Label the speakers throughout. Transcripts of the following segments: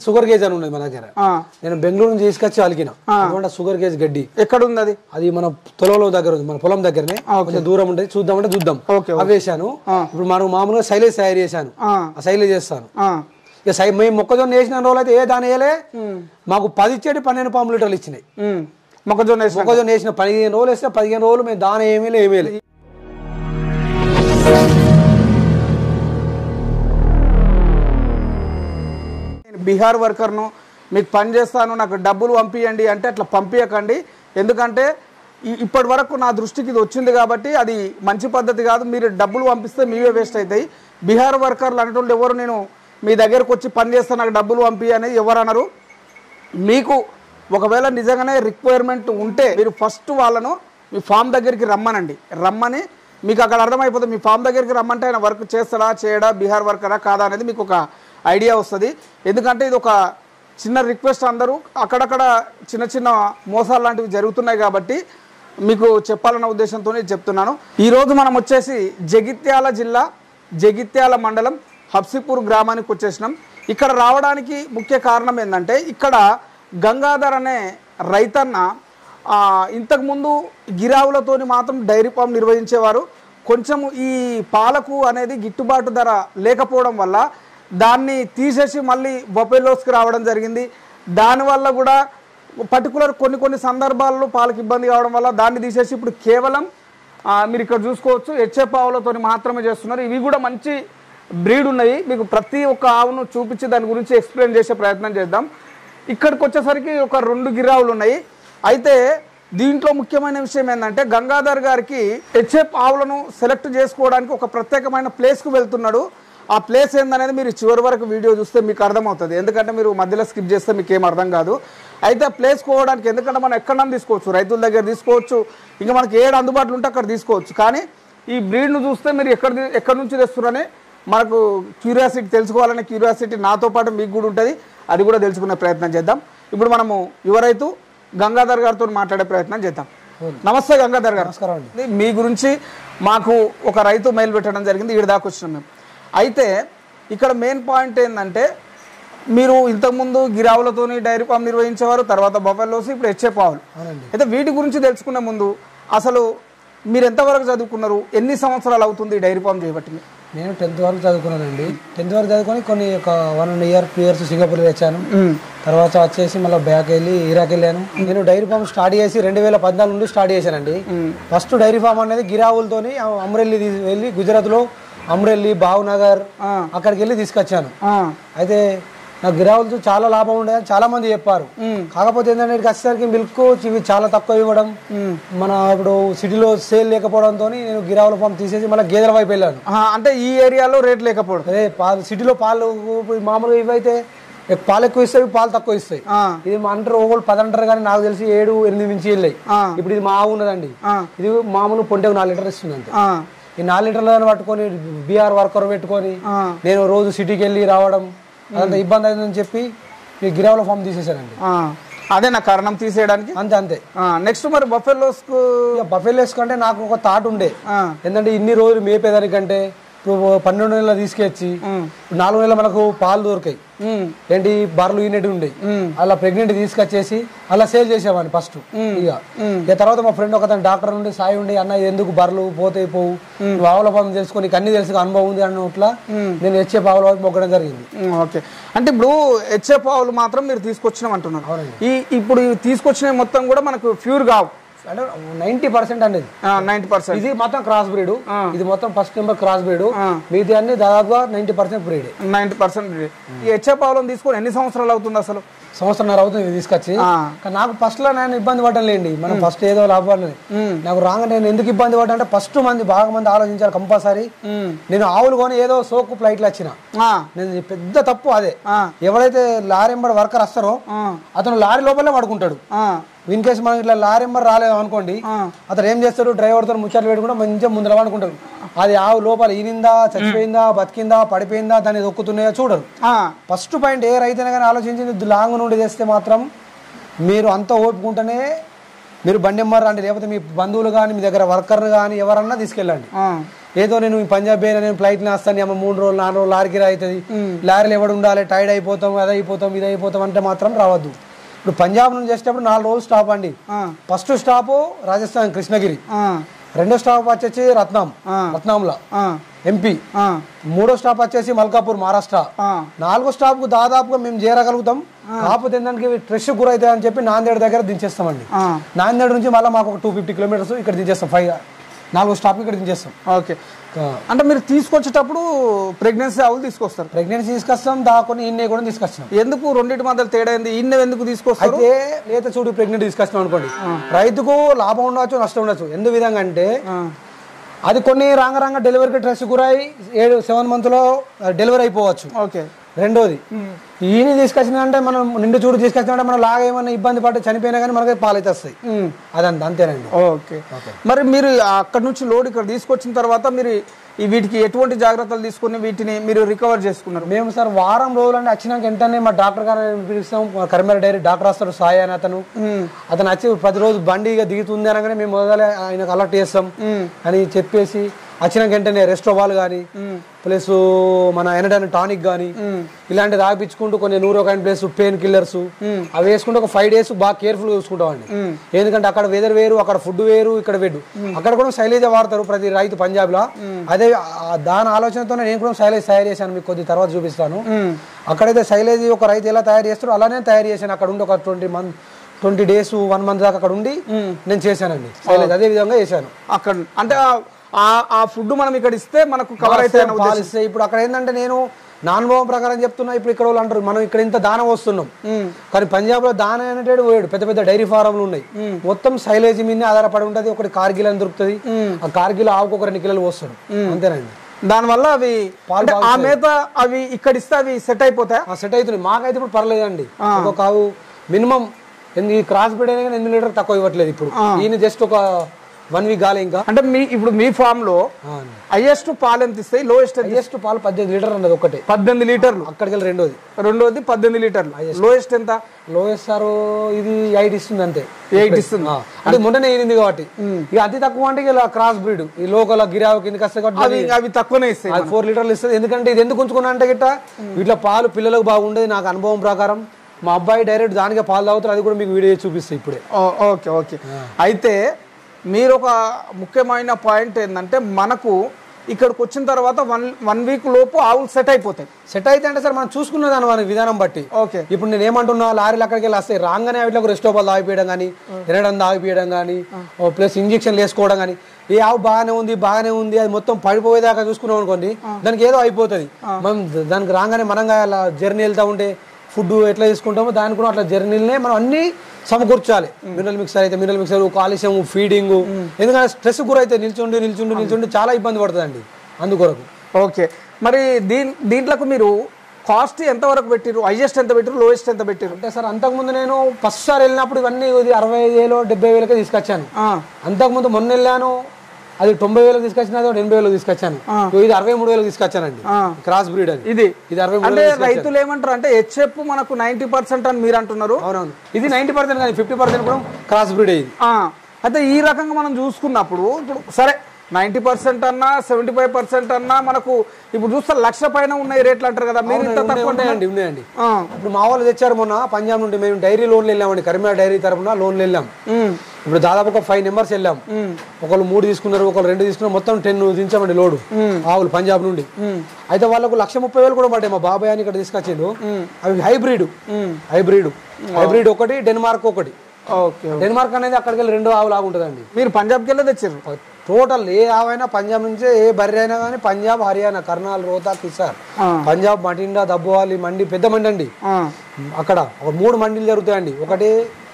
Speaker 1: Sugar graze అని ఉన్నది మన దగ్గర
Speaker 2: ఆ.
Speaker 1: నేను బెంగళూరు నుంచి తీసుకొచ్చి అలికిన అటువంటి షుగర్ గేజ్ గడ్డి
Speaker 2: ఎక్కడ ఉంది అది
Speaker 1: అది మన పొలంలో దగ్గర ఉంది మన పొలం దగ్గరనే కొంచెం దూరం ఉంటుంది చూద్దామంటే చూద్దాం
Speaker 2: ఓకే,
Speaker 1: అవి వేసాను ఇప్పుడు మనం మామూలుగా శైలేజ్ తయారు చేశాను
Speaker 2: ఆ.
Speaker 1: ఆ శైలేజ్ చేస్తాను
Speaker 2: ఆ,
Speaker 1: ఇక సై మేము మొక్కజొన్న వేసిన రోజులు అయితే ఏ దాని వేయలే మాకు పది ఇచ్చేటి పన్నెండు పాము లీటర్లు ఇచ్చినాయి
Speaker 2: ఉమ్. మొక్కజొన్న వేసిన
Speaker 1: మొక్కజొన్న వేసిన పదిహేను రోజులు వేస్తే పదిహేను రోజులు మేము దాని ఏమీ లే ఏమీ లే
Speaker 2: నేను బీహార్ వర్కర్ను మీకు పని చేస్తాను నాకు డబ్బులు పంపియండి అంటే అట్లా పంపించకండి ఎందుకంటే ఈ- ఇప్పటి వరకు నా దృష్టికి ఇది వచ్చింది కాబట్టి అది మంచి పద్ధతి కాదు మీరు డబ్బులు పంపిస్తే మీవే వేస్ట్ అవుతాయి బీహార్ వర్కర్లు అనేటువంటి ఎవరు నేను మీ దగ్గరకు వచ్చి పని చేస్తాను నాకు డబ్బులు పంపి అనేది ఎవరు అనరు మీకు ఒకవేళ నిజంగానే రిక్వైర్మెంట్ ఉంటే మీరు ఫస్ట్ వాళ్ళను మీ ఫామ్ దగ్గరికి రమ్మనండి రమ్మని మీకు అక్కడ అర్థమైపోతుంది మీ ఫామ్ దగ్గరికి రమ్మంటే ఆయన వర్క్ చేస్తాడా చేయడా బీహార్ వర్కరా కాదా అనేది మీకు ఒక ఐడియా వస్తుంది ఎందుకంటే ఇది ఒక చిన్న రిక్వెస్ట్ అందరూ అక్కడక్కడ చిన్న చిన్న మోసాలు లాంటివి జరుగుతున్నాయి కాబట్టి మీకు చెప్పాలన్న ఉద్దేశంతో చెప్తున్నాను ఈరోజు మనం వచ్చేసి జగిత్యాల జిల్లా జగిత్యాల మండలం హబ్సిపూర్ గ్రామానికి వచ్చేసినాం ఇక్కడ రావడానికి ముఖ్య కారణం ఏంటంటే ఇక్కడ గంగాధర్ అనే రైతన్న ఆ, ఇంతకుముందు గిరావులతోని మాత్రం డైరీ ఫామ్ నిర్వహించేవారు కొంచెం ఈ పాలకు అనేది గిట్టుబాటు ధర లేకపోవడం వల్ల దాన్ని తీసేసి మళ్ళీ బొపెలోస్కి రావడం జరిగింది దానివల్ల కూడా పర్టికులర్ కొన్ని కొన్ని సందర్భాల్లో పాలకు ఇబ్బంది కావడం వల్ల దాన్ని తీసేసి ఇప్పుడు కేవలం ఆ, మీరు ఇక్కడ చూసుకోవచ్చు హెచ్ఎఫ్ ఆవులతో మాత్రమే చేస్తున్నారు ఇవి కూడా మంచి బ్రీడ్ ఉన్నాయి మీకు ప్రతి ఒక్క ఆవును చూపించి దాని గురించి ఎక్స్ప్లెయిన్ చేసే ప్రయత్నం చేద్దాం ఇక్కడికి వచ్చేసరికి ఒక రెండు గిరావులు ఉన్నాయి అయితే దీంట్లో ముఖ్యమైన విషయం ఏంటంటే గంగాధర్ గారికి హెచ్ఎఫ్ ఆవులను సెలెక్ట్ చేసుకోవడానికి ఒక ప్రత్యేకమైన ప్లేస్కు వెళ్తున్నాడు ఆ ప్లేస్ ఏందనేది మీరు చివరి వరకు వీడియో చూస్తే మీకు అర్థమవుతుంది ఎందుకంటే మీరు మధ్యలో స్కిప్ చేస్తే మీకు ఏం అర్థం కాదు అయితే ఆ ప్లేస్ పోవడానికి ఎందుకంటే మనం ఎక్కడన్నా తీసుకోవచ్చు రైతుల దగ్గర తీసుకోవచ్చు ఇంకా మనకి ఏడు అందుబాటులో ఉంటే అక్కడ తీసుకోవచ్చు కానీ ఈ బ్రీడ్ను చూస్తే మీరు ఎక్కడ తీ- ఎక్కడి నుంచి తెస్తున్నారని మనకు క్యూరియాసిటీ తెలుసుకోవాలనే క్యూరియాసిటీ నాతో పాటు మీకు కూడా ఉంటుంది అది కూడా తెలుసుకునే ప్రయత్నం చేద్దాం ఇప్పుడు మనము యువ రైతు గంగాధర్ గారితో మాట్లాడే ప్రయత్నం చేద్దాం నమస్తే గంగాధర్ గారు
Speaker 1: నమస్కారం అండి
Speaker 2: ఇది మీ గురించి మాకు ఒక రైతు మెయిల్ పెట్టడం జరిగింది ఈడ దాకా వచ్చినాం మేము అయితే ఇక్కడ మెయిన్ పాయింట్ ఏంటంటే మీరు ఇంతకుముందు గిరావులతోని డైరీ ఫామ్ నిర్వహించేవారు తర్వాత బొఫెల్లోస్ ఇప్పుడు హెచ్ఎఫ్ ఆవులు
Speaker 1: అవునండి
Speaker 2: అయితే వీటి గురించి తెలుసుకునే ముందు అసలు మీరు ఎంతవరకు చదువుకున్నారు ఎన్ని సంవత్సరాలు అవుతుంది ఈ డైరీ ఫామ్ చేయబట్టి
Speaker 1: నేను టెన్త్ వరకు చదువుకున్నానండి టెన్త్ వరకు చదువుకొని కొన్ని ఒక one and year two years Singapore వచ్చాను తర్వాత వచ్చేసి మళ్ళీ బ్యాక్ వెళ్ళి ఇరాక్ వెళ్ళాను నేను డైరీ ఫామ్ స్టార్ట్ చేసి రెండు వేల పద్నాలుగు నుండి స్టార్ట్ చేశానండి ఫస్ట్ డైరీ ఫామ్ అనేది గిరావులతోని అమ్రెల్లి తీ- వెళ్ళి గుజరాత్లో అమ్రెల్లి భావ్నగర్ అక్కడికి వెళ్ళి తీసుకొచ్చాను అయితే నాకు గిరావులతో చాలా లాభం ఉండేది అని చాలా మంది చెప్పారు కాకపోతే ఏంటంటే ఇక్కడికి వచ్చేసరికి మిల్క్ ఇవి చాలా తక్కువ ఇవ్వడం మన ఇప్పుడు సిటీలో సేల్ లేకపోవడంతో నేను గిరావుల ఫామ్ తీసేసి మళ్ళీ గేదెల వైపు వెళ్ళాను
Speaker 2: అంటే ఈ ఏరియాలో రేట్ లేకపోవడం
Speaker 1: అదే పాలు సిటీలో పాలు ఇప్పుడు మామూలుగా ఇవైతే ఎక్- పాలు ఎక్కువ ఇస్తాయి పాలు తక్కువ ఇస్తాయి
Speaker 2: ఆ.
Speaker 1: ఇది మా అంటారు ఒకళ్ళు పది అంటారు కానీ నాకు తెలిసి ఏడు ఎనిమిది మించి వెళ్ళాయి
Speaker 2: ఆ.
Speaker 1: ఇప్పుడు ఇది మా ఆవు ఉన్నదండి
Speaker 2: ఆ.
Speaker 1: ఇది మామూలు పొంటకు నాలుగు లీటర్ ఇస్తుంది అంతే
Speaker 2: ఆ,
Speaker 1: ఈ నాలుగు లీటర్లను పట్టుకొని బీఆర్ వర్కర్ పెట్టుకొని
Speaker 2: ఆ.
Speaker 1: నేను రోజు సిటీకి వెళ్ళి రావడం అదంతా ఇబ్బంది అయిందని చెప్పి ఈ గిరావుల ఫామ్ తీసేశానండి
Speaker 2: ఆ. అదే నా కారణం తీసేయడానికి
Speaker 1: అంతే అంతే
Speaker 2: నెక్స్ట్ మరి బఫెల్లోస్ కు
Speaker 1: ఇక బఫెలోస్ కంటే నాకు ఒక థాట్ ఉండే
Speaker 2: ఆ.
Speaker 1: ఏంటంటే ఇన్ని రోజులు మేపేదానికంటే ఇప్పుడు పన్నెండు నెలలు తీసుకొచ్చి ఇప్పుడు నాలుగు నెలలు మనకు పాలు దొరికాయి ఏంటి బర్రెలు ఈనెట్ ఉండేవి అలా ప్రెగ్నెంట్ తీసుకొచ్చేసి అలా సేల్ చేసేవాడిని ఫస్ట్ ఇక ఇక తర్వాత మా ఫ్రెండ్ ఒక డాక్టర్ నుండి సాయి ఉండి అన్న ఇది ఎందుకు బర్రెలు పోతాయి పోవు నువ్వు ఆవుల పనులు తెలుసుకొని నీకు అన్ని తెలుసు అనుభవం ఉంది అన్నట్లా నేను వచ్చే ఆవుల వైపు మొక్కడం జరిగింది
Speaker 2: ఓకే అంటే ఇప్పుడు హెచ్ఎఫ్ ఆవులు మాత్రం మీరు తీసుకొచ్చినాం అంటున్నారు ఈ ఇప్పుడు ఇవి తీసుకొచ్చినవి మొత్తం కూడా మనకు ప్యూర్ కావు
Speaker 1: అంటే నైన్టీ పర్సెంట్ అనేది
Speaker 2: నైన్టీ పర్సెంట్
Speaker 1: ఇది మొత్తం క్రాస్ బ్రీడ్ ఇది మొత్తం ఫస్ట్ నెంబర్ క్రాస్ బ్రీడ్ మిగతా అన్ని దాదాపుగా ninety percent breed
Speaker 2: ninety percent ఈ హెచ్ఎఫ్ ఆవులను తీసుకొని ఎన్ని సంవత్సరాలు అవుతుంది అసలు
Speaker 1: సంవత్సరంన్నర అవుతుంది ఇది తీసుకొచ్చి
Speaker 2: ఆ.
Speaker 1: కానీ నాకు ఫస్ట్ లో నేను ఇబ్బంది పడలేండి మనం ఫస్ట్ ఏదో లాభాలని నాకు రాగా నేను ఎందుకు ఇబ్బంది పడ్డా అంటే ఫస్ట్ మంది బాగా మంది ఆలోచించాలి కంపల్సరీ నేను ఆవులు కొని ఏదో సోకు ఫ్లైట్లు వచ్చిన
Speaker 2: ఆ,
Speaker 1: నేను పెద్ద తప్పు అదే
Speaker 2: ఆ.
Speaker 1: ఎవరైతే లారీ ఎంబడి వర్కర్ వస్తారో
Speaker 2: ఆ,
Speaker 1: అతను లారీ లోపలే పడుకుంటాడు
Speaker 2: ఆ,
Speaker 1: ఇన్ కేసు మనం ఇట్లా లారీ ఎంబర్ రాలేదు అనుకోండి అతను ఏం చేస్తాడు డ్రైవర్తో ముచ్చట్లు పెట్టుకుంటే మంచిగా ముందర పడుకుంటాడు అది ఆవు లోపల ఈనిందా చచ్చిపోయిందా బతికిందా పడిపోయిందా దాన్ని దొక్కుతున్నాయా చూడరు
Speaker 2: ఆ,
Speaker 1: ఫస్ట్ పాయింట్ ఏ రైతైనా కానీ ఆలోచించింది లాంగ్ నుండి తెస్తే మాత్రం మీరు అంత ఓపుకుంటేనే మీరు బండి ఎమ్మర్ రండి లేకపోతే మీ బంధువులు కానీ మీ దగ్గర వర్కర్ కానీ ఎవరన్నా తీసుకెళ్ళండి
Speaker 2: ఆ.
Speaker 1: ఏదో నేను ఈ పంజాబ్ పోయినా నేను ఫ్లైట్ వేస్తాను అమ్మ మూడు రోజులు నాలుగు రోజులు లారీ కిరా అవుతుంది లారీలు ఎవడు ఉండాలి టైర్డ్ అయిపోతాం అది అయిపోతాం ఇది అయిపోతాం అంటే మాత్రం రావద్దు ఇప్పుడు పంజాబ్ నుంచి వచ్చేటప్పుడు నాలుగు రోజులు స్టాప్ అండి
Speaker 2: ఆ,
Speaker 1: ఫస్ట్ స్టాప్ రాజస్థాన్ కృష్ణగిరి
Speaker 2: ఆ,
Speaker 1: రెండో స్టాప్ వచ్చేసి రత్నం రత్నంలో
Speaker 2: ఆ,
Speaker 1: ఎంపీ
Speaker 2: ఆ,
Speaker 1: మూడో స్టాప్ వచ్చేసి మల్కాపూర్ మహారాష్ట్ర
Speaker 2: ఆ.
Speaker 1: నాలుగో స్టాప్ కు దాదాపుగా మేము చేరగలుగుతాం కాకపోతే ఏంటంటే ట్రెష్ గురైతాయి అని చెప్పి నాందేడ్ దగ్గర దించేస్తామండి
Speaker 2: ఆ.
Speaker 1: నాందేడ్ నుంచి మళ్ళీ మాకు ఒక టూ ఫిఫ్టీ కిలోమీటర్స్ ఇక్కడ దించేస్తాం ఫైవ్ నాలుగో స్టాప్ ఇక్కడ దించేస్తాం
Speaker 2: ఓకే అంటే మీరు తీసుకొచ్చేటప్పుడు ప్రెగ్నెన్సీ ఆవులు తీసుకొస్తారు
Speaker 1: ప్రెగ్నెన్సీ తీసుకొస్తాం దా కొన్ని ఇన్నే కూడా తీసుకొచ్చినాం
Speaker 2: ఎందుకు రెండింటి మధ్యలో తేడా ఏంది ఇన్నె ఎందుకు తీసుకొస్తారు
Speaker 1: అయితే లేత చూడు ప్రెగ్నెంట్ తీసుకొచ్చినాం అనుకోండి రైతుకు లాభం ఉండవచ్చు నష్టం ఉండొచ్చు ఎందు విధంగా అంటే
Speaker 2: ఆ,
Speaker 1: అది కొన్ని రాంగ రాంగ డెలివరీకి ట్రెస్ గురై ఏడు సెవెన్ మంత్ లో డెలివరీ అయిపోవచ్చు
Speaker 2: ఓకే
Speaker 1: రెండోది ఈయన తీసుకొచ్చిన అంటే మనం నిండు చూడు తీసుకొచ్చినా మనం లాగా ఏమన్నా ఇబ్బంది పడి చనిపోయినా కానీ మనకి పాలు అయితే వస్తాయి
Speaker 2: ఉమ్,
Speaker 1: అదంత అంతేనండి
Speaker 2: ఓకే మరి మీరు అక్కడ నుంచి లోడ్ ఇక్కడ తీసుకొచ్చిన తర్వాత మీరు ఈ వీటికి ఎటువంటి జాగ్రత్తలు తీసుకుని వీటిని మీరు రికవర్ చేసుకున్నారు
Speaker 1: మేము సార్ వారం రోజులు అంటే వచ్చినాక వెంటనే మా డాక్టర్ గారు పిలుస్తాం మా కరిమేర డైరీ డాక్టర్ వస్తాడు సాయి అని అతను అతను వచ్చి ప్రతిరోజు బండి ఇక దిగుతుంది అనగానే మేము మొదలే ఆయనకు అలర్ట్ చేస్తాం అని చెప్పేసి వచ్చినాక వెంటనే రెస్టోబాల్ కానీ ప్లస్ మన ఎనడన్ టానిక్ కానీ ఇలాంటి రాపించుకుంటూ కొన్ని neuro kind plus painkillers అవి వేసుకుంటూ ఒక ఫైవ్ డేస్ బాగా కేర్ఫుల్ చూసుకుంటామండి ఎందుకంటే అక్కడ వెదర్ వేరు అక్కడ ఫుడ్ వేరు ఇక్కడ వెడ్ అక్కడ కూడా శైలేజ వాడతారు ప్రతి రైతు పంజాబ్ లో అదే ఆ దాని ఆలోచనతో నేను కూడా శైలేజ్ తయారు చేశాను మీకు కొద్ది తర్వాత చూపిస్తాను అక్కడైతే శైలేజ్ ఒక రైతు ఎలా తయారు చేస్తారో అలానే తయారు చేశాను అక్కడ ఉండి ఒక twenty month twenty days one month దాకా అక్కడ ఉండి నేను చేశానండి శైలేజ్ అదే విధంగా చేశాను
Speaker 2: అక్కడ అంటే ఆ- ఆ- ఆ ఫుడ్ మనం ఇక్కడ ఇస్తే మనకు కవర్ అయితే
Speaker 1: పాలు ఇస్తాయి. ఇప్పుడు అక్కడ ఏంటంటే నేను నా అనుభవం ప్రకారం చెప్తున్నా ఇప్పుడు ఇక్కడ వాళ్ళు అంటారు మనం ఇక్కడ ఇంత దానం వస్తున్నాం కానీ పంజాబ్ లో దానం అనేటది వేడు పెద్ద పెద్ద డైరీ ఫారంలు ఉన్నాయి మొత్తం సైలేజ్ మీద ఆధారపడి ఉంటది ఒకటి కార్గిల్ అని దొరుకుతుంది ఆ కార్గిల్ ఆవుకు ఒక రెండు కిలోలు వస్తాడు అంతేనండి
Speaker 2: దానివల్ల అవి అంటే ఆ మేత అవి ఇక్కడ ఇస్తే అవి సెట్ అయిపోతాయి
Speaker 1: ఆ సెట్ అవుతుంది మాకైతే ఇప్పుడు పర్లేదండి ఒక ఆవు మినిమం ఈ క్రాస్ బ్రీడ్ అయినా కానీ ఎనిమిది లీటర్ తక్కువ ఇవ్వట్లేదు ఇప్పుడు ఈయన జస్ట్ ఒక వన్ వీక్ కాలే ఇంకా
Speaker 2: అంటే మీ ఇప్పుడు మీ ఫామ్ లో హైయెస్ట్ పాలు ఎంత ఇస్తాయి లోయెస్ట్
Speaker 1: హైయెస్ట్ పాలు పద్దెనిమిది లీటర్ అన్నది ఒకటే
Speaker 2: పద్దెనిమిది లీటర్లు
Speaker 1: అక్కడికి వెళ్ళి రెండోది
Speaker 2: రెండోది పద్దెనిమిది లీటర్లు లోయెస్ట్ ఎంత
Speaker 1: లోయెస్ట్ సార్ ఇది ఎయిట్ ఇస్తుంది అంతే
Speaker 2: ఎయిట్ ఇస్తుంది
Speaker 1: ఆ, అంటే మొన్ననే ఏరింది కాబట్టి ఇక అతి తక్కువ అంటే ఇలా క్రాస్ బ్రీడ్ ఈ లోకల్ గిరావు కిందకి వస్తాయి కాబట్టి
Speaker 2: అవి అవి తక్కువనే ఇస్తాయి
Speaker 1: అది ఫోర్ లీటర్లు ఇస్తుంది ఎందుకంటే ఇది ఎందుకు ఉంచుకున్నా అంటే గిట్ట ఇట్లా పాలు పిల్లలకు బాగుండేది నాకు అనుభవం ప్రకారం మా అబ్బాయి డైరెక్ట్ దానికే పాలు తాగుతారు అది కూడా మీకు వీడియో చేసి చూపిస్తాయి ఇప్పుడే
Speaker 2: ఓ- ఓకే ఓకే అయితే మీరు ఒక ముఖ్యమైన పాయింట్ ఏంటంటే మనకు ఇక్కడికి వచ్చిన తర్వాత వన్ వన్ వీక్ లోపు ఆవులు సెట్ అయిపోతాయి
Speaker 1: సెట్ అయితే అంటే సార్ మనం చూసుకున్న దాని మన విధానం బట్టి
Speaker 2: ఓకే
Speaker 1: ఇప్పుడు నేను ఏమంటున్నా లారీలు అక్కడికి వెళ్ళి వస్తాయి రాగానే వీటికి రెస్టోబాల్ తాగిపోయడం కానీ తినడం తాగిపోయడం కానీ ప్లస్ ఇంజక్షన్లు వేసుకోవడం కానీ ఈ ఆవు బాగానే ఉంది బాగానే ఉంది అది మొత్తం పడిపోయేదాకా చూసుకున్నాం అనుకోండి దానికి ఏదో అయిపోతుంది మనం దానికి రాగానే మనంగా అలా జర్నీ వెళ్తా ఉంటే ఫుడ్ ఎట్లా తీసుకుంటామో దానికి కూడా అట్లా జర్నీలనే మనం అన్ని సమకూర్చాలి మినరల్ మిక్సర్ అయితే మినరల్ మిక్సర్ కాలుష్యం ఫీడింగ్ ఎందుకంటే స్ట్రెస్ గురైతే నిల్చుండి నిల్చుండి నిల్చుండి చాలా ఇబ్బంది పడుతుందండి అందుకొరకు
Speaker 2: ఓకే మరి దీని దీంట్లోకి మీరు కాస్ట్ ఎంత వరకు పెట్టిరు హైయెస్ట్ ఎంత పెట్టిరు లోయెస్ట్ ఎంత పెట్టిరు
Speaker 1: అంటే సార్ అంతకుముందు నేను ఫస్ట్ సార్ వెళ్ళినప్పుడు ఇవన్నీ ఇది అరవై ఐదు వేలు డెబ్బై వేలకే తీసుకొచ్చాను
Speaker 2: ఆ,
Speaker 1: అంతకుముందు మొన్న వెళ్ళాను అది తొంభై వేలకు తీసుకొచ్చిన అది ఎనభై వేలకు తీసుకొచ్చాను ఇది అరవై మూడు వేలకు తీసుకొచ్చానండి
Speaker 2: ఆ.
Speaker 1: క్రాస్ బ్రీడ్ అది
Speaker 2: ఇది
Speaker 1: ఇది అరవై మూడు
Speaker 2: అంటే రైతులు ఏమంటారు అంటే హెచ్ఎఫ్ మనకు నైన్టీ పర్సెంట్ అని మీరు అంటున్నారు
Speaker 1: అవునవును ఇది నైన్టీ పర్సెంట్ కానీ ఫిఫ్టీ పర్సెంట్ కూడా క్రాస్ బ్రీడ్ ఇది
Speaker 2: ఆ, అయితే ఈ రకంగా మనం చూసుకున్నప్పుడు ఇప్పుడు సరే నైన్టీ పర్సెంట్ అన్నా సెవెంటీ ఫైవ్ పర్సెంట్ అన్నా మనకు ఇప్పుడు చూస్తే లక్ష పైన ఉన్నాయి రేట్లు అంటారు కదా మీరు ఇంత
Speaker 1: ఉన్నాయి,
Speaker 2: తక్కువ
Speaker 1: ఉన్నాయండి ఉన్నాయండి
Speaker 2: ఆ,
Speaker 1: ఇప్పుడు మా వాళ్ళు తెచ్చారు మొన్న పంజాబ్ నుండి మేము డైరీ లోన్లు వెళ్ళామండి కరీంనగర్ డైరీ తరఫున లోన్లు వెళ్ళాం
Speaker 2: ఉమ్,
Speaker 1: ఇప్పుడు దాదాపు ఒక ఫైవ్ నెంబర్స్ వెళ్ళాం ఒకళ్ళు మూడు తీసుకున్నారు ఒకళ్ళు రెండు తీసుకున్నారు మొత్తం టెన్ దించామండి లోడు ఆవులు పంజాబ్ నుండి అయితే వాళ్ళకు లక్ష ముప్పై వేలు కూడా పడ్డాయి మా బాబాయ్ అని ఇక్కడ తీసుకొచ్చిండు అవి హైబ్రిడ్ హైబ్రిడ్ హైబ్రిడ్ ఒకటి డెన్మార్క్ ఒకటి
Speaker 2: ఓకే
Speaker 1: డెన్మార్క్ అనేది అక్కడికి వెళ్ళి రెండు ఆవు లాగా ఉంటుందండి
Speaker 2: మీరు పంజాబ్కి వెళ్ళి తెచ్చారు
Speaker 1: టోటల్ ఏ ఆవైనా పంజాబ్ నుంచే ఏ బర్రె అయినా కానీ పంజాబ్ హర్యానా కర్నాల్ రోహ్తాక్ కిసార్
Speaker 2: ఆ.
Speaker 1: పంజాబ్ మటిండా దబ్బోవాలి మండి పెద్ద మండి అండి
Speaker 2: ఆ,
Speaker 1: అక్కడ ఒక మూడు మండీలు జరుగుతాయండి ఒకటి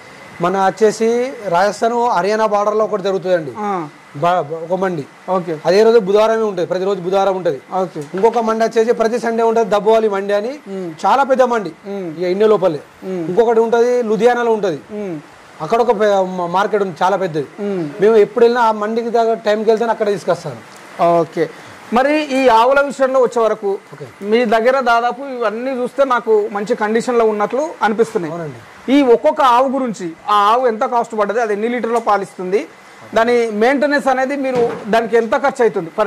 Speaker 1: మన వచ్చేసి రాజస్థాన్ హర్యానా బార్డర్ లో ఒకటి జరుగుతుందండి
Speaker 2: ఆ,
Speaker 1: బా- ఒక మండి
Speaker 2: ఓకే
Speaker 1: అదే రోజు బుధవారమే ఉంటుంది ప్రతిరోజు బుధవారం ఉంటుంది
Speaker 2: ఓకే
Speaker 1: ఇంకొక మండి వచ్చేసి ప్రతి సండే ఉంటుంది దబ్బోవాలి మండి అని చాలా పెద్ద మండి ఇక ఇండియా లోపలే ఇంకొకటి ఉంటుంది లుధియానాలో ఉంటుంది
Speaker 2: ఉమ్,
Speaker 1: అక్కడ ఒక పె- మ- మార్కెట్ ఉంది చాలా పెద్దది మేము ఎప్పుడు వెళ్ళినా ఆ మండికి దగ్గర టైంకి వెళ్తే అక్కడ తీసుకొస్తాను
Speaker 2: ఓకే మరి ఈ ఆవుల విషయంలో వచ్చే వరకు మీ దగ్గర దాదాపు ఇవన్నీ చూస్తే నాకు మంచి కండిషన్ లో ఉన్నట్లు అనిపిస్తున్నాయి
Speaker 1: అవునండి.
Speaker 2: ఈ ఒక్కొక్క ఆవు గురించి ఆ ఆవు ఎంత కాస్ట్ పడ్డది అది ఎన్ని లీటర్ల పాలిస్తుంది దాని మెయింటెనెన్స్ అనేది మీరు దానికి ఎంత ఖర్చు అవుతుంది పర్ డే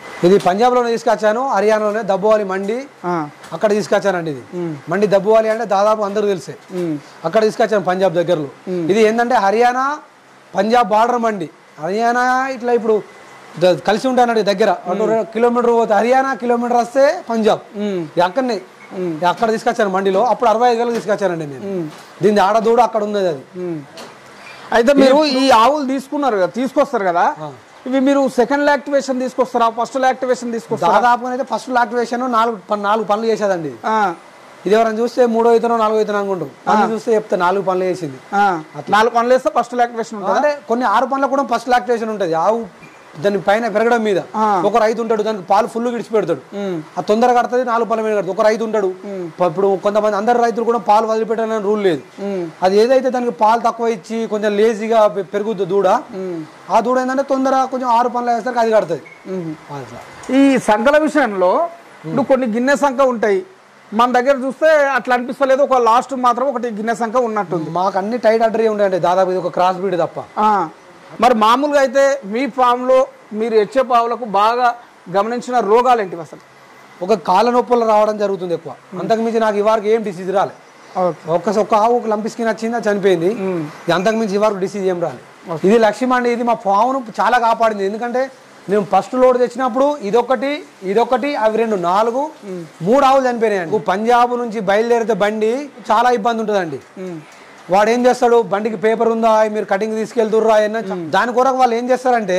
Speaker 1: ఇది పంజాబ్లోనే తీసుకొచ్చాను హర్యానాలోనే దబ్బువాలి మండి
Speaker 2: ఆ,
Speaker 1: అక్కడ తీసుకొచ్చానండి ఇది మండి దబ్బువాలి అంటే దాదాపు అందరూ తెలిసే
Speaker 2: ఉమ్,
Speaker 1: అక్కడ తీసుకొచ్చాను పంజాబ్ దగ్గరలో ఇది ఏంటంటే హర్యానా పంజాబ్ బార్డర్ మండి హర్యానా ఇట్లా ఇప్పుడు ద- కలిసి ఉంటానండి దగ్గర అటు రె- కిలోమీటర్ పోతే హర్యానా కిలోమీటర్ వస్తే పంజాబ్
Speaker 2: ఉమ్,
Speaker 1: ఇక అక్కడనే ఇక అక్కడ తీసుకొచ్చాను మండిలో అప్పుడు అరవై ఐదు వేలకు తీసుకొచ్చానండి నేను దీని ఆడదూడ అక్కడ ఉన్నది అది
Speaker 2: ఉమ్. అయితే మీరు ఈ ఆవులు తీసుకున్నారు కదా తీసుకొస్తారు కదా ఇవి మీరు సెకండ్ యాక్టివేషన్ తీసుకొస్తారా ఫస్ట్ యాక్టివేషన్ తీసుకొస్తారా
Speaker 1: దాదాపుగా అయితే ఫస్ట్ యాక్టివేషన్ నాలుగు ప- నాలుగు పనులు చేసేదండి ఇది.
Speaker 2: ఆ,
Speaker 1: ఇది ఎవరైనా చూస్తే మూడో ఇతనో నాలుగో ఇతను అనుకుంటారు పనులు చూస్తే చెప్తే నాలుగు పనులు చేసింది
Speaker 2: ఆ, నాలుగు పనులు వేస్తే ఫస్ట్ యాక్టివేషన్ ఉంటుంది
Speaker 1: అంటే కొన్ని ఆరు పనులకు కూడా ఫస్ట్ లాక్టేషన్ ఉంటుంది ఆవు దాని పైన పెరగడం మీద ఒక రైతు ఉంటాడు దానికి పాలు ఫుల్ గిడిచి పెడతాడు ఆ తొందరగా కడుతుంది నాలుగు పనుల మీద కడుతుంది ఒక రైతు ఉంటాడు ప- ఇప్పుడు కొంతమంది అందరు రైతులు కూడా పాలు వదిలిపెట్టాలని రూల్ లేదు అది ఏదైతే దానికి పాలు తక్కువ ఇచ్చి కొంచెం లేజీగా పె- పెరుగుద్ది దూడ ఆ దూడ ఏంటంటే తొందరగా కొంచెం ఆరు పనులు వేస్తారు అది కడుతుంది అట్లా
Speaker 2: ఈ సంఖల విషయంలో ఇప్పుడు కొన్ని గిన్నె సంఖ ఉంటాయి మన దగ్గర చూస్తే అట్లా అనిపిస్తలేదు ఒక లాస్ట్ మాత్రం ఒకటి గిన్నె సంఖ ఉన్నట్టుంది
Speaker 1: మాకు అన్ని టైట్ అడ్డరీ ఉంటాయండి దాదాపు ఇది ఒక క్రాస్ బీడ్ తప్ప
Speaker 2: ఆ, మరి మామూలుగా అయితే మీ ఫామ్లో మీరు హెచ్చే పావులకు బాగా గమనించిన రోగాలు ఏంటివి అసలు
Speaker 1: ఒక కాళ్ళ నొప్పులు రావడం జరుగుతుంది ఎక్కువ అంతకుమించి నాకు ఇవారికి ఏం డిసీజ్ రాలే
Speaker 2: ఓకే
Speaker 1: ఒక్క ఒక్క ఆవు లంపి స్కిన్ వచ్చింది అది చనిపోయింది ఇది అంతకుమించి ఇవరకు డిసీజ్ ఏం రాలి ఇది లక్ష్యం అండి ఇది మా పావును చాలా కాపాడింది ఎందుకంటే నేను ఫస్ట్ లోడ్ తెచ్చినప్పుడు ఇదొకటి ఇదొకటి అవి రెండు నాలుగు మూడు ఆవులు చనిపోయినాయండి పంజాబ్ నుంచి బయలుదేరితే బండి చాలా ఇబ్బంది ఉంటుందండి వాడు ఏం చేస్తాడు బండికి పేపర్ ఉందా మీరు కటింగ్ తీసుకెళ్తుర్రా అన్న దాని కొరకు వాళ్ళు ఏం చేస్తారంటే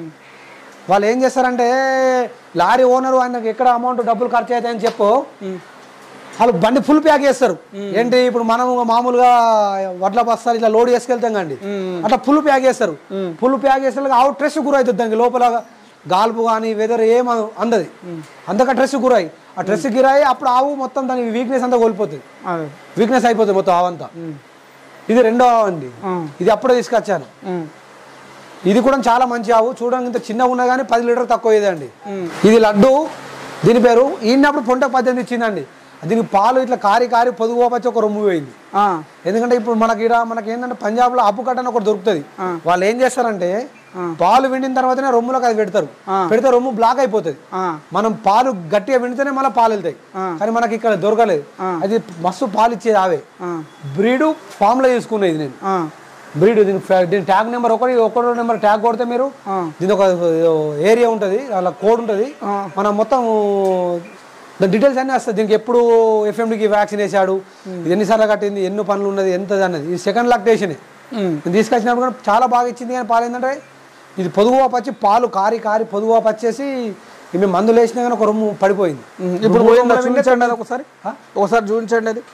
Speaker 1: వాళ్ళు ఏం చేస్తారంటే లారీ ఓనర్ ఆయనకి ఎక్కడ అమౌంట్ డబ్బులు ఖర్చు అవుతాయని చెప్పు వాళ్ళు బండి ఫుల్ ప్యాక్ చేస్తారు ఏంటి ఇప్పుడు మనం మామూలుగా వడ్ల బస్తాలు ఇట్లా లోడ్ చేసుకెళ్తాం కండి అట్లా ఫుల్ ప్యాక్ చేస్తారు ఫుల్ ప్యాక్ చేస్తారు ఆవు స్ట్రెస్ గురవుతుంది దానికి లోపల గాల్పు కానీ వెదర్ ఏం అందది అంతగా స్ట్రెస్ గురై ఆ స్ట్రెస్ గిరాయి అప్పుడు ఆవు మొత్తం దాని వీక్నెస్ అంతా కోల్పోతుంది
Speaker 2: అదే
Speaker 1: వీక్నెస్ అయిపోతుంది మొత్తం ఆవు అంతా ఇది రెండో ఆవు అండి ఇది అప్పుడే తీసుకొచ్చాను
Speaker 2: ఉమ్,
Speaker 1: ఇది కూడా చాలా మంచి ఆవు చూడడానికి ఇంత చిన్నగా ఉన్నా కానీ పది లీటర్ తక్కువ ఇదండి ఇది లడ్డు దీని పేరు ఈయనప్పుడు పొంట పద్దెనిమిది ఇచ్చిందండి దీనికి పాలు ఇట్లా కారి కారి పొదుగు వచ్చి ఒక రొమ్ము పోయింది
Speaker 2: ఆ,
Speaker 1: ఎందుకంటే ఇప్పుడు మనకి ఈడ మనకి ఏంటంటే పంజాబ్లో అప్పు కట్టని ఒకటి దొరుకుతుంది వాళ్ళు ఏం చేస్తారంటే పాలు విండిన తర్వాతనే రొమ్ములకు అది పెడతారు పెడితే రొమ్ము బ్లాక్ అయిపోతుంది
Speaker 2: ఆ,
Speaker 1: మనం పాలు గట్టిగా విండితేనే మళ్ళీ పాలు వెళ్తాయి కానీ మనకి ఇక్కడ దొరకలేదు అది మస్తు పాలు ఇచ్చేది ఆవే
Speaker 2: ఆ,
Speaker 1: బ్రీడు ఫామ్ లో తీసుకునేది నేను
Speaker 2: ఆ,
Speaker 1: బ్రీడ్ దీని ఫ్యా- దీని ట్యాగ్ నెంబర్ ఒకటి ఒకటో నెంబర్ ట్యాగ్ కొడితే మీరు దీని ఒక ఏరియా ఉంటుంది అలా కోడ్ ఉంటుంది మనం మొత్తం దాని డీటెయిల్స్ అన్నీ వస్తాయి దీనికి ఎప్పుడు ఎఫ్ఎండికి వ్యాక్సిన్ వేసాడు ఇది ఎన్నిసార్లు కట్టింది ఎన్ని పనులు ఉన్నది ఎంత అన్నది ఇది సెకండ్ లాక్టేషన్
Speaker 2: ఉమ్,
Speaker 1: నేను తీసుకొచ్చినప్పుడు కూడా చాలా బాగా ఇచ్చింది కానీ పాలు ఏంటంటే ఇది పొదుగు పచ్చి పాలు కారి కారి పొదుగు పచ్చేసి మేము మందులు వేసినా కానీ ఒక రొమ్ము పడిపోయింది
Speaker 2: ఉమ్, ఇప్పుడు పోయిందా చూపించండి అది ఒకసారి ఒకసారి చూపించండి అది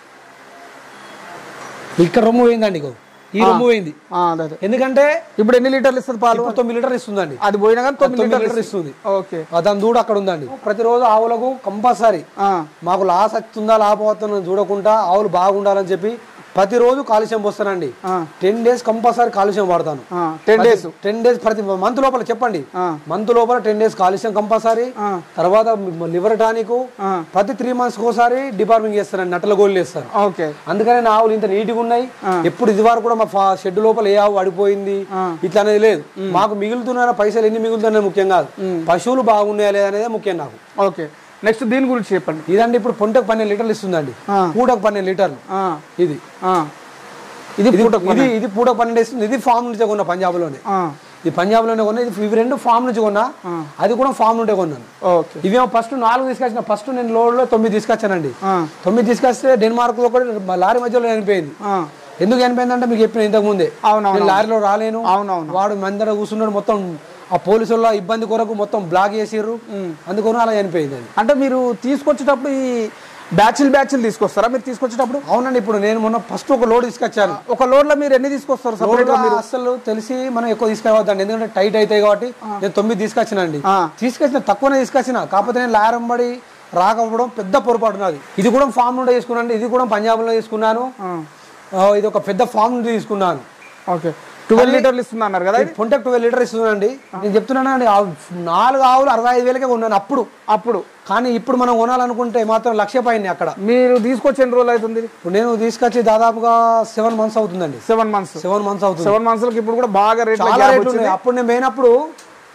Speaker 1: ఇక్కడ రొమ్ము పోయిందండి ఇగో ఈ రొమ్ము పోయింది
Speaker 2: ఆ, అదే అదే
Speaker 1: ఎందుకంటే
Speaker 2: ఇప్పుడు ఎన్ని లీటర్లు ఇస్తుంది పాలు
Speaker 1: ఇప్పుడు తొమ్మిది లీటర్ ఇస్తుందండి
Speaker 2: అది పోయినా కానీ తొమ్మిది
Speaker 1: తొమ్మిది
Speaker 2: లీటర్లు
Speaker 1: లీటర్ ఇస్తుంది
Speaker 2: ఓకే
Speaker 1: ఆ దాని దూడ అక్కడ ఉందండి ప్రతిరోజు ఆవులకు కంపల్సరీ
Speaker 2: ఆ,
Speaker 1: మాకు లాస్ వస్తుందా లాభం వస్తుందని చూడకుండా ఆవులు బాగుండాలని చెప్పి ప్రతిరోజు కాలుష్యం పోస్తానండి
Speaker 2: ఆ.
Speaker 1: టెన్ డేస్ కంపల్సరీ కాలుష్యం వాడతాను
Speaker 2: ఆ, టెన్ డేస్
Speaker 1: టెన్ డేస్ ప్రతి మంత్ లోపల చెప్పండి
Speaker 2: ఆ.
Speaker 1: మంత్ లోపల టెన్ డేస్ కాలుష్యం కంపల్సరీ
Speaker 2: ఆ.
Speaker 1: తర్వాత లివర్ టానిక్
Speaker 2: ఆ.
Speaker 1: ప్రతి త్రీ మంత్స్ ఒకసారి డిపార్ట్మెంట్ చేస్తానండి నట్టల గోళ్ళు చేస్తాను
Speaker 2: ఓకే
Speaker 1: అందుకనే నా ఆవులు ఇంత నీట్గా ఉన్నాయి ఎప్పుడు ఇది వరకు కూడా మా షెడ్ లోపల ఏ ఆవు పడిపోయింది ఇట్లా అనేది లేదు మాకు మిగులుతున్న పైసలు ఎన్ని మిగులుతున్నాయి ముఖ్యం కాదు పశువులు బాగున్నాయా లేదా అనేది ముఖ్యం నాకు
Speaker 2: ఓకే నెక్స్ట్ దీని గురించి చెప్పండి
Speaker 1: ఇదండి ఇప్పుడు పొంటకు పన్నెండు లీటర్లు ఇస్తుందండి
Speaker 2: ఆ.
Speaker 1: పూటకు పన్నెండు లీటర్లు
Speaker 2: ఆ,
Speaker 1: ఇది
Speaker 2: ఆ. ఇది
Speaker 1: ఇది
Speaker 2: పూటకు
Speaker 1: ఇది ఇది పూటకు పన్నెండు ఇస్తుంది ఇది ఫామ్ నుంచి కొన్నా పంజాబ్లోనే
Speaker 2: ఆ,
Speaker 1: ఇది పంజాబ్లోనే కొన్నా ఇది ఇవి రెండు ఫామ్ నుంచి కొన్నా అది కూడా ఫామ్ నుండే కొన్నాను
Speaker 2: ఓకే
Speaker 1: ఇవేమో ఫస్ట్ నాలుగు తీసుకొచ్చిన ఫస్ట్ నేను లోడ్లో తొమ్మిది తీసుకొచ్చానండి
Speaker 2: ఆ,
Speaker 1: తొమ్మిది తీసుకొస్తే డెన్మార్క్ ఒకటి మా లారీ మధ్యలో చనిపోయింది
Speaker 2: ఆ,
Speaker 1: ఎందుకు చనిపోయిందంటే మీకు చెప్పిన ఇంతకు ముందే
Speaker 2: అవునవును.
Speaker 1: నేను లారీలో రాలేను
Speaker 2: అవునవును.
Speaker 1: వాడు మందర కూర్చున్నాడు మొత్తం ఆ పోలీసుల ఇబ్బంది కొరకు మొత్తం బ్లాక్ చేసిర్రు అందుకొని అలా చనిపోయింది అది
Speaker 2: అంటే మీరు తీసుకొచ్చేటప్పుడు ఈ బ్యాచ్లు బ్యాచ్లు తీసుకొస్తారా మీరు తీసుకొచ్చేటప్పుడు
Speaker 1: అవునండి ఇప్పుడు నేను మొన్న ఫస్ట్ ఒక లోడ్ తీసుకొచ్చాను
Speaker 2: ఒక లోడ్లో మీరు ఎన్ని తీసుకొస్తారు సపరేట్
Speaker 1: లోడ్గా అసలు తెలిసి మనం ఎక్కువ తీసుకురావద్దండి ఎందుకంటే టైట్ అవుతాయి కాబట్టి నేను తొమ్మిది తీసుకొచ్చినండి
Speaker 2: ఆ.
Speaker 1: తీసుకొచ్చిన తక్కువనే తీసుకొచ్చిన కాకపోతే నేను లారంబడి రాకపోవడం పెద్ద పొరపాటు నాది ఇది కూడా ఫామ్ నుండి తీసుకున్నాను ఇది కూడా పంజాబ్లో తీసుకున్నాను ఆ, ఇది ఒక పెద్ద ఫామ్ నుండి తీసుకున్నాను
Speaker 2: ఓకే ట్వెల్వ్ లీటర్లు ఇస్తుంది అన్నారు కదా ఇది?
Speaker 1: పొంటకు ట్వెల్వ్ లీటర్ ఇస్తుందండి నేను చెప్తున్నానండి ఆ నాలుగు ఆవులు అరవై ఐదు వేలకే కొన్నాను అప్పుడు
Speaker 2: అప్పుడు
Speaker 1: కానీ ఇప్పుడు మనం కొనాలనుకుంటే మాత్రం లక్ష పైన అక్కడ
Speaker 2: మీరు తీసుకొచ్చి ఎన్ని రోజులు అవుతుంది
Speaker 1: ఇప్పుడు నేను తీసుకొచ్చి దాదాపుగా సెవెన్ మంత్స్ అవుతుందండి
Speaker 2: సెవెన్ మంత్స్
Speaker 1: సెవెన్ మంత్స్ అవుతుంది
Speaker 2: సెవెన్ మంత్స్లకి ఇప్పుడు కూడా బాగా రేట్
Speaker 1: చాలా రేట్లు ఉన్నాయి అప్పుడు నేను పోయినప్పుడు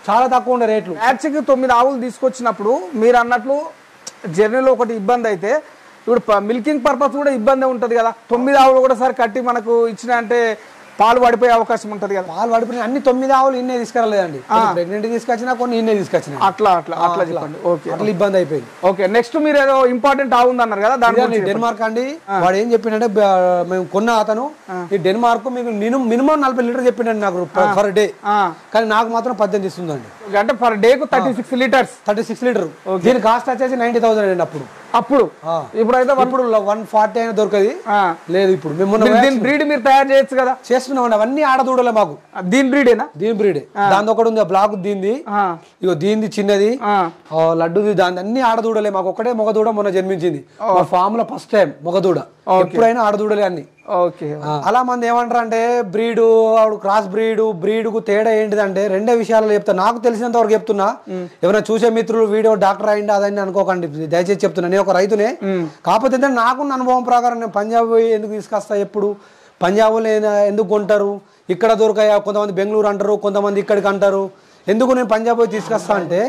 Speaker 1: చాలా తక్కువ ఉండే రేట్లు
Speaker 2: బ్యాచ్కి తొమ్మిది ఆవులు తీసుకొచ్చినప్పుడు మీరు అన్నట్లు జర్నీలో ఒకటి ఇబ్బంది అయితే ఇప్పుడు మిల్కింగ్ పర్పస్ కూడా ఇబ్బంది ఉంటుంది కదా తొమ్మిది ఆవులు కూడా సరి కట్టి మనకు ఇచ్చిన అంటే పాలు పడిపోయే అవకాశం ఉంటుంది కదా
Speaker 1: పాలు పడిపోయిన అన్ని తొమ్మిది ఆవులు ఇన్నే తీసుకురాలేదండి ప్రెగ్నెంట్ తీసుకొచ్చినా కొన్ని ఇన్నే తీసుకొచ్చినా
Speaker 2: అట్లా అట్లా అట్లా చెప్పండి ఓకే
Speaker 1: అట్లా ఇబ్బంది అయిపోయింది
Speaker 2: ఓకే నెక్స్ట్ మీరు ఏదో ఇంపార్టెంట్ ఆవు ఉంది అన్నారు కదా దాని
Speaker 1: ఇదండి డెన్మార్క్ అండి వాడు ఏం చెప్పిండంటే బ- మేము కొన్న అతను ఈ డెన్మార్క్ మీకు మినిమం మినిమం నలభై లీటర్ చెప్పిండండి నాకు పర్ డే
Speaker 2: ఆ.
Speaker 1: కానీ నాకు మాత్రం పద్దెనిమిది ఇస్తుందండి
Speaker 2: అంటే పర్ డే కు thirty six litres
Speaker 1: thirty six litre దీని కాస్ట్ వచ్చేసి నైన్టీ థౌసండ్ అండి అప్పుడు
Speaker 2: అప్పుడు
Speaker 1: ఆ.
Speaker 2: ఇప్పుడైతే వన్-
Speaker 1: ఇప్పుడు వన్ ఫార్టీ అయినా దొరకది
Speaker 2: ఆ.
Speaker 1: లేదు ఇప్పుడు మేము మొన్న
Speaker 2: మీరు దీని బ్రీడ్ మీరు తయారు చేయొచ్చు కదా
Speaker 1: చేస్తున్నామండి అవన్నీ ఆడదూడలే మాకు
Speaker 2: దీని బ్రీడేనా
Speaker 1: దీని బ్రీడ్ దాని ఒకటి ఉంది బ్లాక్ దీంది
Speaker 2: ఆ.
Speaker 1: ఇగో దీనిది చిన్నది
Speaker 2: ఆ.
Speaker 1: ఆ, లడ్డుది దాని అన్ని ఆడదూడలే మాకు ఒకటే మొగదూడ మొన్న జన్మించింది మా ఫామ్ లో ఫస్ట్ టైం మొగదూడ ఎప్పుడైనా ఆడదూడలే అన్ని
Speaker 2: ఓకే
Speaker 1: ఆ, అలా మంది ఏమంటారు అంటే బ్రీడు ఆవిడ క్రాస్ బ్రీడ్ బ్రీడ్ కు తేడా ఏంటిదంటే రెండే విషయాలు చెప్తా నాకు తెలిసినంత వరకు చెప్తున్నా ఎవరైనా చూసే మిత్రులు వీడియో డాక్టర్ అయింది అదని అనుకోకండి దయచేసి చెప్తున్నా నేను ఒక రైతునే కాకపోతే ఏంటంటే నాకున్న అనుభవం ప్రకారం నేను పంజాబ్ పోయి ఎందుకు తీసుకొస్తా ఎప్పుడు పంజాబ్లో ఎందుకు కొంటారు ఇక్కడ దొరకాయా కొంతమంది బెంగళూరు అంటారు కొంతమంది ఇక్కడికి అంటారు ఎందుకు నేను పంజాబ్ పోయి తీసుకొస్తా అంటే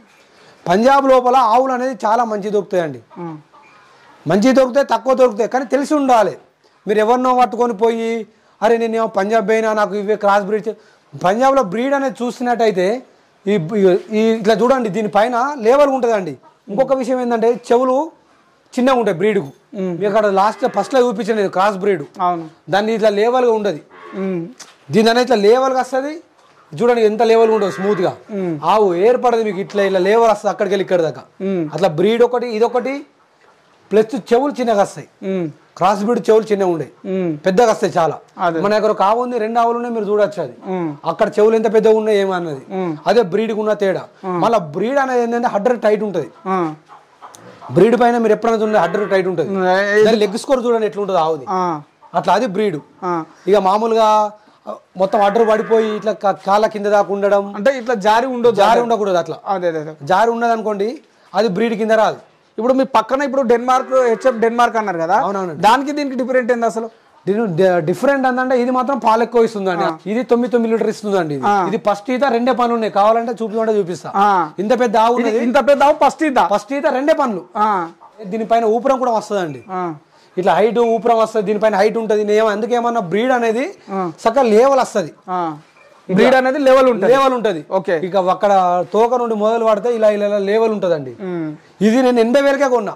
Speaker 1: పంజాబ్ లోపల ఆవులు అనేది చాలా మంచి దొరుకుతాయండి మంచి దొరుకుతాయి తక్కువ దొరుకుతాయి కానీ తెలిసి ఉండాలి మీరు ఎవరినో పట్టుకొని పోయి అరే నేను ఏమో పంజాబ్ పోయినా నాకు ఇవే క్రాస్ బ్రీడ్ చే-" పంజాబ్లో బ్రీడ్ అనేది చూసినట్టయితే ఈ ఈ ఇట్లా చూడండి దీనిపైన లేవల్ ఉంటుందండి ఇంకొక విషయం ఏంటంటే చెవులు చిన్నగా ఉంటాయి బ్రీడ్కు మీకు అక్కడ లాస్ట్ ఫస్ట్లో చూపించిన క్రాస్ బ్రీడ్
Speaker 2: అవును
Speaker 1: దాన్ని ఇట్లా లేవల్గా ఉండదు
Speaker 2: ఉమ్.
Speaker 1: దీని అనేది ఇట్లా లేవల్గా వస్తుంది చూడండి ఎంత లేవల్ ఉండదు స్మూత్ గా ఆవు ఏర్పడదు మీకు ఇట్లా ఇట్లా లేవల్ వస్తుంది అక్కడికి వెళ్ళి ఇక్కడ దాకా అట్లా బ్రీడ్ ఒకటి ఇదొకటి ప్లస్ చెవులు చిన్నగా వస్తాయి
Speaker 2: ఉమ్.
Speaker 1: క్రాస్ బ్రీడ్ చెవులు చిన్నగా ఉండే
Speaker 2: ఉమ్.
Speaker 1: పెద్దగా వస్తాయి చాలా
Speaker 2: అదే.
Speaker 1: మన దగ్గర ఒక ఆవు ఉంది రెండు ఆవులు ఉన్నాయి మీరు చూడొచ్చు అది
Speaker 2: ఉమ్.
Speaker 1: అక్కడ చెవులు ఎంత పెద్దగా ఉన్నాయి ఏమన్నది అదే బ్రీడ్ ఉన్న తేడా మళ్ళీ బ్రీడ్ అనేది ఏంటంటే హడ్డర్ టైట్ ఉంటది
Speaker 2: ఆ.
Speaker 1: బ్రీడ్ పైన మీరు ఎప్పుడైనా చూడండి హడ్డర్ టైట్ ఉంటది
Speaker 2: ఏ-
Speaker 1: దాని లెగ్ స్కోర్ చూడండి ఎట్లా ఉంటుంది ఆవుది
Speaker 2: ఆ.
Speaker 1: అట్లా అది బ్రీడ్
Speaker 2: ఆ.
Speaker 1: ఇక మామూలుగా ఆ, మొత్తం అడ్డర్ పడిపోయి ఇట్లా కా- కాళ్ళ కింద దాకా ఉండడం
Speaker 2: అంటే ఇట్లా జారి ఉండదు
Speaker 1: జారి ఉండకూడదు అట్లా
Speaker 2: అదే అదే అదే
Speaker 1: జారి ఉన్నది అనుకోండి అది బ్రీడ్ కింద రాదు
Speaker 2: ఇప్పుడు మీ పక్కన ఇప్పుడు డెన్మార్క్ హెచ్ఎఫ్ డెన్మార్క్ అన్నారు కదా
Speaker 1: అవునవునండి.
Speaker 2: దానికి దీనికి డిఫరెంట్ ఏంది అసలు
Speaker 1: దీని డిఫరెంట్ అందంటే ఇది మాత్రం పాలు ఎక్కువ ఇస్తుందండి ఇది తొమ్మిది తొమ్మిది లీటర్ ఇస్తుందండి ఇది. ఇది ఫస్ట్ ఈత రెండే పనులు ఉన్నాయి కావాలంటే చూపించమంటే చూపిస్తా
Speaker 2: ఆ.
Speaker 1: ఇంత పెద్ద ఆవు ఉన్నది
Speaker 2: ఇంత పెద్ద ఫస్ట్ ఇద్దా
Speaker 1: ఫస్ట్ ఈత రెండే పనులు దీనిపైన ఊపురం కూడా వస్తుందండి ఇట్లా హైట్ ఊపురం వస్తుంది దీనిపైన హైట్ ఉంటుంది నేను ఏమ- అందుకేమన్నా బ్రీడ్ అనేది చక్కగా లేవల్ వస్తుంది
Speaker 2: బ్రీడ్ అనేది లెవెల్ ఉంటుంది
Speaker 1: లేవల్ ఉంటది
Speaker 2: ఓకే.
Speaker 1: ఇక అక్కడ తోక నుండి మొదలు పడితే ఇలా ఇలా ఇలా లేవల్ ఉంటదండి ఇది నేను ఎనభై వేలకే కొన్నా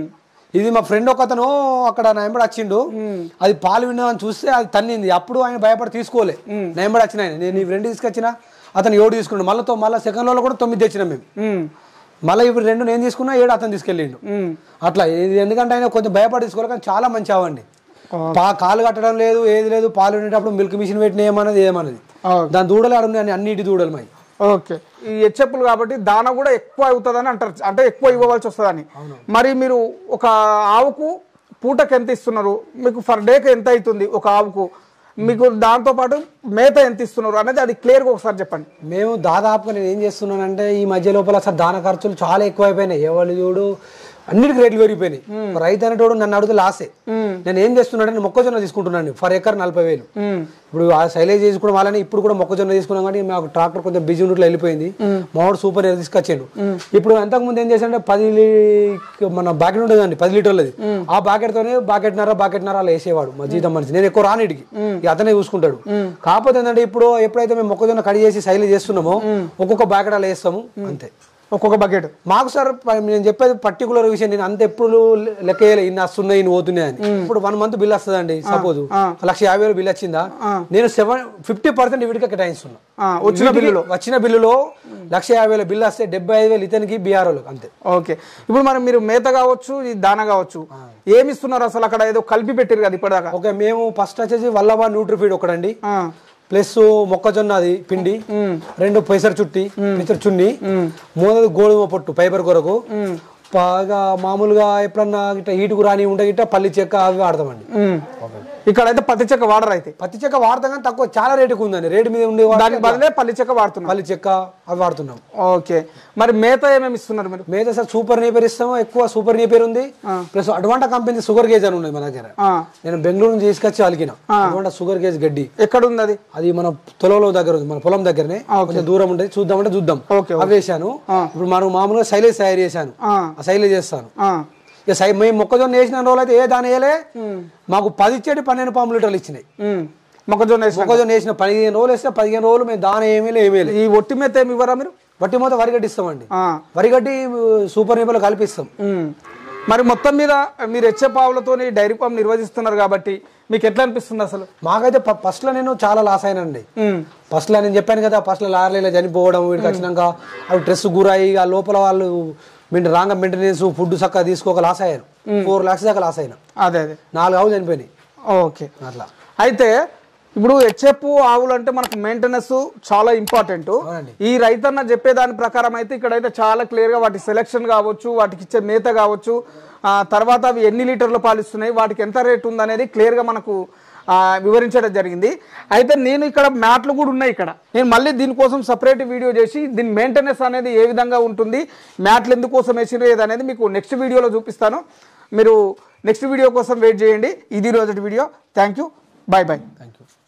Speaker 1: ఇది మా ఫ్రెండ్ ఒక అతను అక్కడ నయంబడి వచ్చిండు అది పాలు విన్నామని చూస్తే అది తన్నింది అప్పుడు ఆయన భయపడి తీసుకోలే నయంబడి వచ్చిన ఆయన నేను ఈ రెండు తీసుకొచ్చిన అతను ఏడు తీసుకున్నాడు మళ్ళీ తో- మళ్ళీ సెకండ్ లో కూడా తొమ్మిది తెచ్చినాం మేము మళ్ళీ ఇప్పుడు రెండు నేను తీసుకున్నా ఏడు అతను తీసుకెళ్ళిండు అట్లా ఇది ఎందుకంటే ఆయన కొంచెం భయపడి తీసుకోవాలి కానీ చాలా మంచి అవండి పా కాలు కట్టడం లేదు ఏది లేదు పాలు ఉండేటప్పుడు మిల్క్ మిషన్ పెట్టిన ఏమన్నది ఏమన్నది
Speaker 2: ఓకే.
Speaker 1: దాని దూడలు ఆడున్నాయి అన్నిటి దూడలు మై
Speaker 2: ఓకే ఈ హెచ్ఎఫ్లు కాబట్టి దాన కూడా ఎక్కువ అవుతుందని అంటారు అంటే ఎక్కువ ఇవ్వవలసి వస్తుందని మరి మీరు ఒక ఆవుకు పూటకి ఎంత ఇస్తున్నారు మీకు ఫర్ డేకి ఎంత అవుతుంది ఒక ఆవుకు మీకు దాంతో పాటు మేత ఎంత ఇస్తున్నారు అనేది అది క్లియర్గా ఒకసారి చెప్పండి
Speaker 1: మేము దాదాపుగా నేను ఏం చేస్తున్నానంటే ఈ మధ్య లోపల అసలు దాన ఖర్చులు చాలా ఎక్కువైపోయినాయి ఎవరు చూడు అన్నిటికి రేట్లు పెరిగిపోయినాయి రైతు అనేటోడు నన్ను అడిగితే లాసే నేను ఏం చేస్తున్నానంటే నేను మొక్కజొన్న తీసుకుంటున్నాను ఫర్ ఎకర్ నలభై వేలు ఇప్పుడు ఆ సైలేజ్ చేసుకోవడం వాళ్ళని ఇప్పుడు కూడా మొక్కజొన్న తీసుకున్నాం కానీ మాకు ట్రాక్టర్ కొంచెం బిజీ ఉన్నట్లు వెళ్ళిపోయింది మావాడు సూపర్ ఎయిర్ తీసుకొచ్చాడు ఇప్పుడు అంతకు ముందు ఏం చేశాడంటే పది లీ- మన బాకెట్ ఉంటుందండి పది లీటర్లది ఆ బాకెట్ తోనే బాకెట్ నర బాకెట్ నర అలా వేసేవాడు మా జీతం మనిషి నేను ఎక్కువ రానిడికి ఇక అతనే చూసుకుంటాడు కాకపోతే ఏంటంటే ఇప్పుడు ఎప్పుడైతే మేము మొక్కజొన్న కడి చేసి సైలేజ్ చేస్తున్నామో ఒక్కొక్క బాకెట్ అలా వేస్తాము అంతే
Speaker 2: ఒక్కొక్క బకెట్
Speaker 1: మాకు సార్ ప- నేను చెప్పేది పర్టికులర్ విషయం నేను అంత ఎప్పుడు లె- లెక్క వేయలే ఇన్ని వస్తున్నాయి ఇన్ని పోతున్నాయి అని ఇప్పుడు వన్ మంత్ బిల్ వస్తుందండి సపోజ్ లక్ష యాభై వేలు బిల్ వచ్చిందా నేను సెవెన్ ఫిఫ్టీ పర్సెంట్ వీటికి కేటాయిస్తున్నా
Speaker 2: వచ్చిన
Speaker 1: వీటికి వచ్చిన బిల్లులో లక్ష యాభై వేల బిల్లు వస్తే డెబ్బై ఐదు వేలు ఇతనికి బీఆర్ఓలకు అంతే
Speaker 2: ఓకే ఇప్పుడు మరి మీరు మేత కావచ్చు ఈ దాన కావచ్చు ఏమి ఇస్తున్నారు అసలు అక్కడ ఏదో కలిపి పెట్టారు కదా ఇప్పటిదాకా
Speaker 1: ఓకే మేము ఫస్ట్ వచ్చేసి వల్లభా న్యూట్రీ ఫీడ్ ఒకటండి
Speaker 2: ఆ,
Speaker 1: ప్లస్ మొక్కజొన్న అది పిండి రెండు పెసర చుట్టి పెసర చున్ని మూడోది గోధుమ పొట్టు ఫైబర్ కొరకు బాగా మామూలుగా ఎప్పుడన్నా ఇట్లా ఈటుకు రాని ఉంటే గిట్ట పల్లి చెక్క అవి వాడతామండి
Speaker 2: ఉమ్. ఇక్కడైతే పత్తి చెక్క వాడరు అయితే
Speaker 1: పత్తి చెక్క వాడతాం కానీ తక్కువ చాలా రేటుకు ఉందండి రేటు మీద ఉండే
Speaker 2: దానికి బదులే పల్లి చెక్క వాడుతున్నారు
Speaker 1: పల్లి చెక్క అవి వాడుతున్నాం
Speaker 2: ఓకే మరి మేత ఏమేమి ఇస్తున్నారు మీరు
Speaker 1: మీద సార్ సూపర్ నేపేర్ ఇస్తాము ఎక్కువ సూపర్ నేపేర్ ఉంది plus Advanta company sugar graze అని ఉన్నది మన దగ్గర
Speaker 2: ఆ.
Speaker 1: నేను బెంగళూరు నుంచి తీసుకొచ్చి అలికిన అడ్వాంటా షుగర్ గేజ్ గడ్డి
Speaker 2: ఎక్కడ ఉంది అది
Speaker 1: అది మన పొలంలో దగ్గర ఉంది మన పొలం దగ్గరనే కొంచెం దూరం ఉంటుంది చూద్దామంటే చూద్దాం
Speaker 2: ఓకే,
Speaker 1: అవి వేసాను ఇప్పుడు మనం మామూలుగా శైలేజ్ తయారు చేశాను
Speaker 2: ఆ.
Speaker 1: ఆ శైలేజ్ చేస్తాను
Speaker 2: ఆ.
Speaker 1: ఇక సై మేము మొక్కజొన్న వేసిన రోజులు అయితే ఏ దాని వేయలే మాకు పది ఇచ్చేటి పన్నెండు పాము లీటర్లు ఇచ్చినాయి
Speaker 2: ఉమ్. మొక్కజొన్న వేసిన
Speaker 1: మొక్కజొన్న వేసిన పదిహేను రోజులు వేస్తే పదిహేను రోజులు మేము దాని ఏమీ ఏమీ లేదు
Speaker 2: ఈ ఒట్టి మేత ఏమి ఇవ్వరా మీరు
Speaker 1: వట్టి మూత వరిగడ్డి ఇస్తామండి
Speaker 2: ఆ.
Speaker 1: వరిగడ్డి సూపర్ నేపలు కల్పిస్తాం
Speaker 2: ఉమ్. మరి మొత్తం మీద మీరు హెచ్చే పావులతో డైరీ ఫామ్ నిర్వహిస్తున్నారు కాబట్టి మీకు ఎట్లా అనిపిస్తుంది అసలు
Speaker 1: మాకైతే ఫస్ట్ లో నేను చాలా లాస్ అయినండి
Speaker 2: ఉమ్.
Speaker 1: ఫస్ట్ లో నేను చెప్పాను కదా ఫస్ట్ లో లారీలో ఇలా చనిపోవడం వీడికి వచ్చినాక అవి డ్రెస్ గురాయి ఆ లోపల వాళ్ళు మెయిన్ రాంగ మెయింటెనెన్స్ ఫుడ్ చక్కగా తీసుకోక లాస్ అయ్యాను ఫోర్ లాక్స్ దాకా లాస్ అయినా
Speaker 2: అదే అదే
Speaker 1: నాలుగు ఆవులు చనిపోయినాయి
Speaker 2: ఓకే
Speaker 1: అట్లా
Speaker 2: అయితే ఇప్పుడు హెచ్ఎఫ్ ఆవులు అంటే మనకు మెయింటెనెన్స్ చాలా ఇంపార్టెంట్
Speaker 1: అవునండి.
Speaker 2: ఈ రైతన్న చెప్పే దాని ప్రకారం అయితే ఇక్కడైతే చాలా క్లియర్ గా వాటి సెలెక్షన్ కావచ్చు వాటికి ఇచ్చే మేత కావచ్చు ఆ తర్వాత అవి ఎన్ని లీటర్లు పాలిస్తున్నాయి వాటికి ఎంత రేట్ ఉందనేది క్లియర్ గా మనకు ఆ, వివరించడం జరిగింది అయితే నేను ఇక్కడ మ్యాట్లు కూడా ఉన్నాయి ఇక్కడ నేను మళ్ళీ దీనికోసం సపరేట్ వీడియో చేసి దీని మెయింటెనెన్స్ అనేది ఏ విధంగా ఉంటుంది మ్యాట్లు ఎందుకోసం వేసిరు ఏది అనేది మీకు నెక్స్ట్ వీడియోలో చూపిస్తాను మీరు నెక్స్ట్ వీడియో కోసం వెయిట్ చేయండి ఇది రోజు video thank you bye bye
Speaker 1: thank you